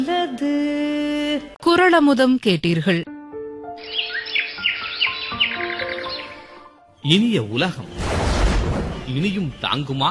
நல்லது குரளமுதம் கேட்டீர்கள் இனிய உலகம் இனியும் தாங்குமா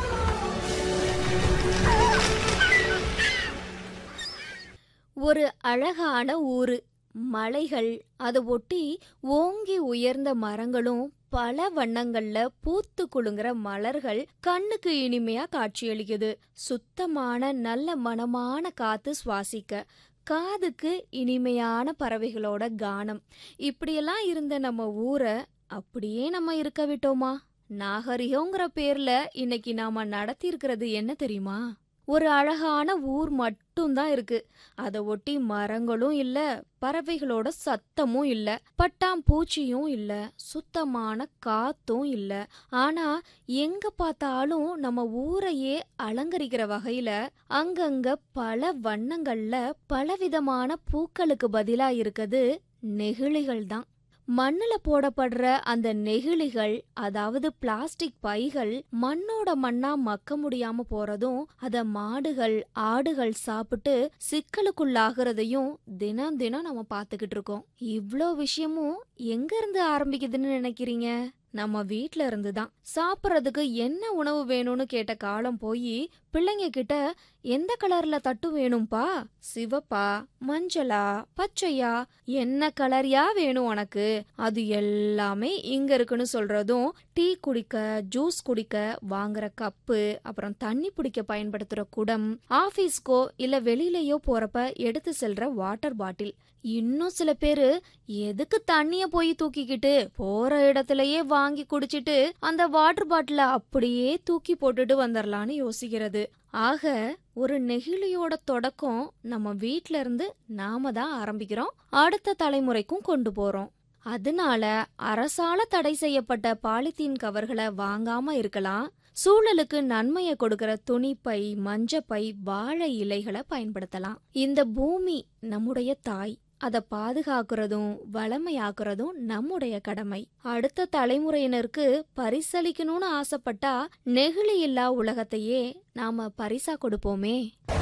ஒரு அழகான ஊரு மலைகள் அதை ஒட்டி ஓங்கி உயர்ந்த மரங்களும் பல வண்ணங்கள்ல பூத்து குலுங்குற மலர்கள் கண்ணுக்கு இனிமையா காட்சியளிக்குது சுத்தமான நல்ல மனமான காத்து சுவாசிக்க காதுக்கு இனிமையான பறவைகளோட கானம் இப்படியெல்லாம் இருந்த நம்ம ஊரை அப்படியே நம்ம இருக்க விட்டோமா நாகரிகங்கிற பேர்ல இன்னைக்கு நாம நடத்தி இருக்கிறது என்ன தெரியுமா ஒரு அழகான ஊர் மட்டும்தான் இருக்கு அதை ஒட்டி மரங்களும் இல்ல பறவைகளோட சத்தமும் இல்ல பட்டாம்பூச்சியும் இல்ல சுத்தமான காத்தும் இல்ல ஆனா எங்க பார்த்தாலும் நம்ம ஊரையே அலங்கரிக்கிற வகையில அங்கங்க பல வண்ணங்கள்ல பலவிதமான பூக்களுக்கு பதிலா இருக்குது நெகிழிகள் தான் மண்ணுல போடப்படுற அந்த நெகிழிகள் அதாவது பிளாஸ்டிக் பைகள் மண்ணோட மண்ணா மக்க முடியாம போறதும் அத மாடுகள் ஆடுகள் சாப்பிட்டு சிக்கலுக்குள்ளாகிறதையும் தினம் தினம் நம்ம பார்த்துக்கிட்டு இருக்கோம் இவ்ளோ விஷயமும் எங்க இருந்து ஆரம்பிக்குதுன்னு நினைக்கிறீங்க நம்ம வீட்ல இருந்து தான் சாப்பிட்றதுக்கு என்ன உணவு வேணும்னு கேட்ட காலம் போய் பிள்ளைங்க கிட்ட எந்த கலர்ல தட்டு வேணும்பா சிவப்பா மஞ்சளா பச்சையா என்ன கலர்யா வேணும் உனக்கு அது எல்லாமே இங்க இருக்குன்னு சொல்றதும் டீ குடிக்க ஜூஸ் குடிக்க வாங்குற கப்பு அப்புறம் தண்ணி பிடிக்க பயன்படுத்துற குடம் ஆபீஸ்க்கோ இல்ல வெளியிலயோ போறப்ப எடுத்து செல்ற வாட்டர் பாட்டில் இன்னும் சில பேரு எதுக்கு தண்ணிய போய் தூக்கிக்கிட்டு போற இடத்துலயே வாங்கி குடிச்சிட்டு அந்த வாட்டர் பாட்டில அப்படியே தூக்கி போட்டுட்டு வந்துடலான்னு யோசிக்கிறது ஆக ஒரு நெகிழியோட தொடக்கம் நம்ம வீட்ல இருந்து நாம தான் ஆரம்பிக்கிறோம் அடுத்த தலைமுறைக்கும் கொண்டு போறோம் அதனால அரசால தடை செய்யப்பட்ட பாலித்தீன் கவர்களை வாங்காம இருக்கலாம் சூழலுக்கு நன்மையை கொடுக்கிற துணிப்பை மஞ்சப்பை வாழை இலைகளை பயன்படுத்தலாம் இந்த பூமி நம்முடைய தாய் அதை பாதுகாக்கிறதும் வளமையாக்குறதும் நம்முடைய கடமை அடுத்த தலைமுறையினருக்கு பரிசளிக்கணும்னு ஆசைப்பட்டா நெகிழி இல்லா உலகத்தையே நாம பரிசா கொடுப்போமே